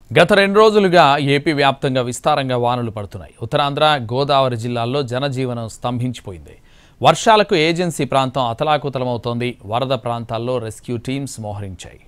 గత రెండు రోజులుగా ఏపీ వ్యాప్తంగా విస్తారంగా వానలు పడుతున్నాయి ఉత్తరాంధ్ర గోదావరి జిల్లాల్లో జనజీవనం స్తంభించిపోయింది వర్షాలకు ఏజెన్సీ ప్రాంతం అతలాకుతలమవుతోంది వరద ప్రాంతాల్లో రెస్క్యూ టీమ్స్ మోహరించాయి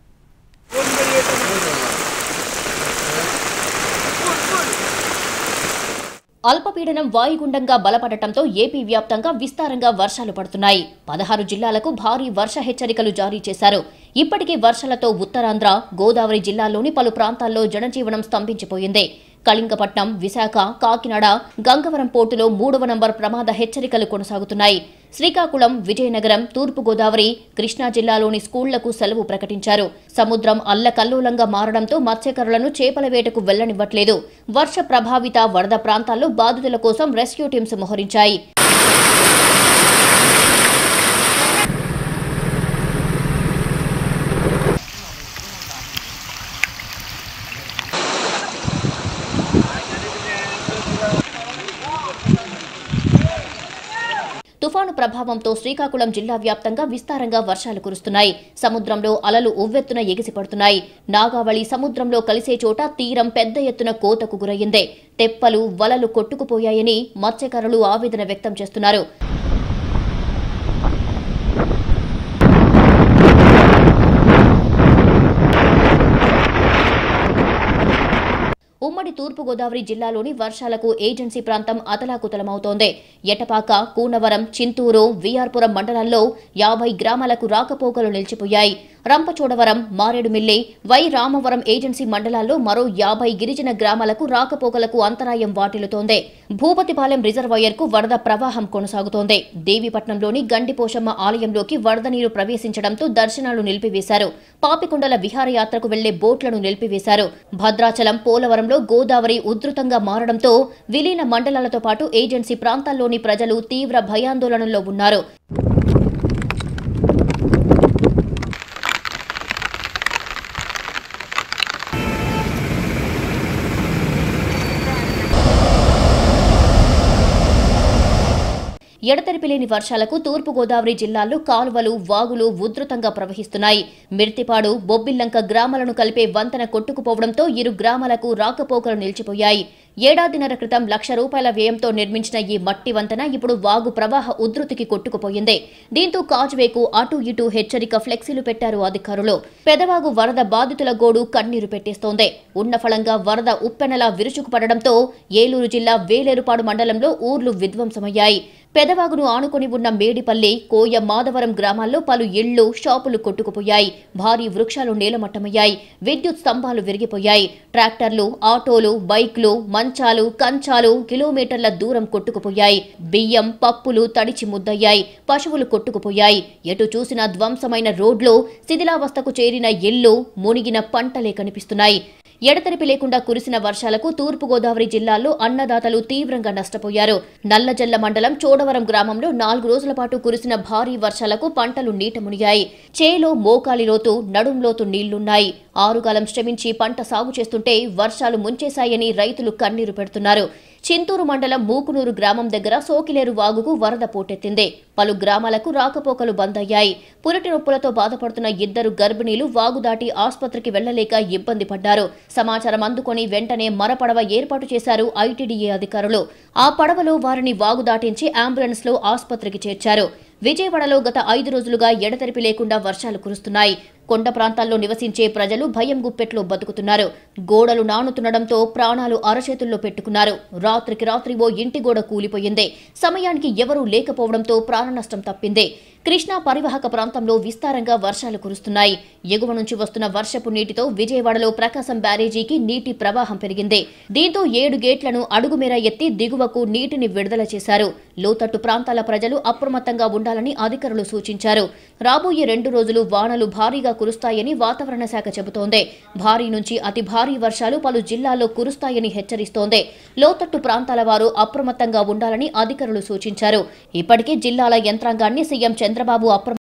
అల్పపీడనం వాయుగుండంగా బలపడటంతో ఏపీ వ్యాప్తంగా విస్తారంగా వర్షాలు పడుతున్నాయి పదహారు జిల్లాలకు భారీ వర్ష హెచ్చరికలు జారీ చేశారు ఇప్పటికే వర్షాలతో ఉత్తరాంధ్ర గోదావరి జిల్లాల్లోని పలు ప్రాంతాల్లో జనజీవనం స్తంభించిపోయింది కళింగపట్నం విశాఖ కాకినాడ గంగవరం పోర్టులో మూడవ నంబర్ ప్రమాద హెచ్చరికలు కొనసాగుతున్నాయి శ్రీకాకుళం విజయనగరం తూర్పుగోదావరి కృష్ణా జిల్లాలోని స్కూళ్లకు సెలవు ప్రకటించారు సముద్రం అల్లకల్లోలంగా మారడంతో మత్స్యకారులను చేపల వేటకు వెళ్లనివ్వట్లేదు వర్ష ప్రభావిత వరద ప్రాంతాల్లో బాధితుల కోసం రెస్క్యూ టీమ్స్ మోహరించాయి తుఫాను ప్రభావంతో శ్రీకాకుళం జిల్లా వ్యాప్తంగా విస్తారంగా వర్షాలు కురుస్తున్నాయి సముద్రంలో అలలు ఉవ్వెత్తున ఎగిసిపడుతున్నాయి నాగావళి సముద్రంలో కలిసే చోట తీరం పెద్ద ఎత్తున కోతకు గురయ్యింది తెప్పలు వలలు కొట్టుకుపోయాయని మత్స్యకారులు ఆవేదన వ్యక్తం చేస్తున్నారు ఉమ్మడి తూర్పుగోదావరి జిల్లాలోని వర్షాలకు ఏజెన్సీ ప్రాంతం అతలాకుతలమవుతోంది ఎటపాక కూనవరం చింతూరు విఆర్పురం మండలాల్లో యాభై గ్రామాలకు రాకపోకలు నిలిచిపోయాయి రంపచోడవరం మారేడుమిల్లి వై రామవరం ఏజెన్సీ మండలాల్లో మరో యాభై గిరిజన గ్రామాలకు రాకపోకలకు అంతరాయం వాటిల్లుతోంది భూపతిపాలెం రిజర్వాయర్కు వరద ప్రవాహం కొనసాగుతోంది దేవీపట్నంలోని గండిపోషమ్మ ఆలయంలోకి వరద నీరు ప్రవేశించడంతో దర్శనాలు నిలిపివేశారు పాపికొండల విహారయాత్రకు వెళ్లే బోట్లను నిలిపివేశారు భద్రాచలం పోలవరంలో గోదావరి ఉధృతంగా మారడంతో విలీన మండలాలతో పాటు ఏజెన్సీ ప్రాంతాల్లోని ప్రజలు తీవ్ర భయాందోళనలో ఉన్నారు ఎడతెరిపి లేని వర్షాలకు తూర్పుగోదావరి జిల్లాల్లో కాలువలు వాగులు ఉధృతంగా ప్రవహిస్తున్నాయి మిర్తిపాడు బొబ్బిల్లంక గ్రామాలను కలిపే వంతెన కొట్టుకుపోవడంతో ఇరు గ్రామాలకు రాకపోకలు నిలిచిపోయాయి ఏడాదిన్నర క్రితం లక్ష రూపాయల వ్యయంతో నిర్మించిన ఈ మట్టి వంతెన ఇప్పుడు వాగు ప్రవాహ ఉధృతికి కొట్టుకుపోయింది దీంతో కాజ్వేకు అటు ఇటు హెచ్చరిక ఫ్లెక్సీలు పెట్టారు అధికారులు పెదవాగు వరద బాధితుల గోడు కన్నీరు పెట్టేస్తోంది ఉన్న ఫలంగా వరద ఉప్పెనలా విరుచుకుపడడంతో ఏలూరు జిల్లా వేలేరుపాడు మండలంలో ఊర్లు విధ్వంసమయ్యాయి పెదవాగును ఆనుకొని ఉన్న మేడిపల్లి కోయ మాధవరం గ్రామాల్లో పలు ఇళ్లు షాపులు కొట్టుకుపోయాయి భారీ వృక్షాలు నేలమట్టమయ్యాయి విద్యుత్ స్తంభాలు విరిగిపోయాయి ట్రాక్టర్లు ఆటోలు బైక్లు మంచాలు కంచాలు కిలోమీటర్ల దూరం కొట్టుకుపోయాయి బియ్యం పప్పులు తడిచి ముద్దయ్యాయి పశువులు కొట్టుకుపోయాయి ఎటు చూసినా ధ్వంసమైన రోడ్లు శిథిలావస్థకు చేరిన ఇల్లు మునిగిన పంటలే కనిపిస్తున్నాయి ఎడతెరిపి లేకుండా కురిసిన వర్షాలకు తూర్పుగోదావరి జిల్లాల్లో అన్నదాతలు తీవ్రంగా నష్టపోయారు నల్లజల్ల మండలం చోడవరం గ్రామంలో నాలుగు రోజుల పాటు కురిసిన భారీ వర్షాలకు పంటలు నీట మునిగాయి చేలో మోకాలి లోతు నడుం లోతు నీళ్లున్నాయి ఆరుగాలం శ్రమించి పంట సాగు చేస్తుంటే వర్షాలు ముంచేశాయని రైతులు కన్నీరు పెడుతున్నారు చింతూరు మండలం మూకునూరు గ్రామం దగ్గర సోకిలేరు వాగుకు వరద పోటెత్తింది పలు గ్రామాలకు రాకపోకలు బంద్ అయ్యాయి పురటి నొప్పులతో బాధపడుతున్న ఇద్దరు గర్భిణీలు వాగు దాటి ఆసుపత్రికి వెళ్లలేక ఇబ్బంది పడ్డారు సమాచారం అందుకొని వెంటనే మరపడవ ఏర్పాటు చేశారు ఐటీడీఏ అధికారులు ఆ పడవలో వారిని వాగు దాటించి అంబులెన్స్ లో ఆసుపత్రికి చేర్చారు విజయవాడలో గత ఐదు రోజులుగా ఎడతెరిపి లేకుండా వర్షాలు కురుస్తున్నాయి కొండ ప్రాంతాల్లో నివసించే ప్రజలు భయం గుప్పెట్లో బతుకుతున్నారు గోడలు నానుతుండడంతో ప్రాణాలు అరచేతుల్లో పెట్టుకున్నారు రాత్రికి రాత్రి ఓ ఇంటి గోడ కూలిపోయింది సమయానికి ఎవరూ లేకపోవడంతో ప్రాణ నష్టం తప్పింది కృష్ణా పరివాహక ప్రాంతంలో విస్తారంగా వర్షాలు కురుస్తున్నాయి ఎగువ నుంచి వస్తున్న వర్షపు నీటితో విజయవాడలో ప్రకాశం బ్యారేజీకి నీటి ప్రవాహం పెరిగింది దీంతో ఏడు గేట్లను అడుగుమేర ఎత్తి దిగువకు నీటిని విడుదల చేశారు లోతట్టు ప్రాంతాల ప్రజలు అప్రమత్తంగా ఉండాలని అధికారులు సూచించారు రాబోయే రెండు రోజులు వానలు భారీగా కురుస్తాయని వాతావరణ శాఖ చెబుతోంది భారీ నుంచి అతి భారీ వర్షాలు పలు జిల్లాల్లో కురుస్తాయని హెచ్చరిస్తోంది లోతట్టు ప్రాంతాల వారు అప్రమత్తంగా ఉండాలని అధికారులు సూచించారు ఇప్పటికే జిల్లాల యంత్రాంగాన్ని సీఎం చంద్రబాబు అప్రమ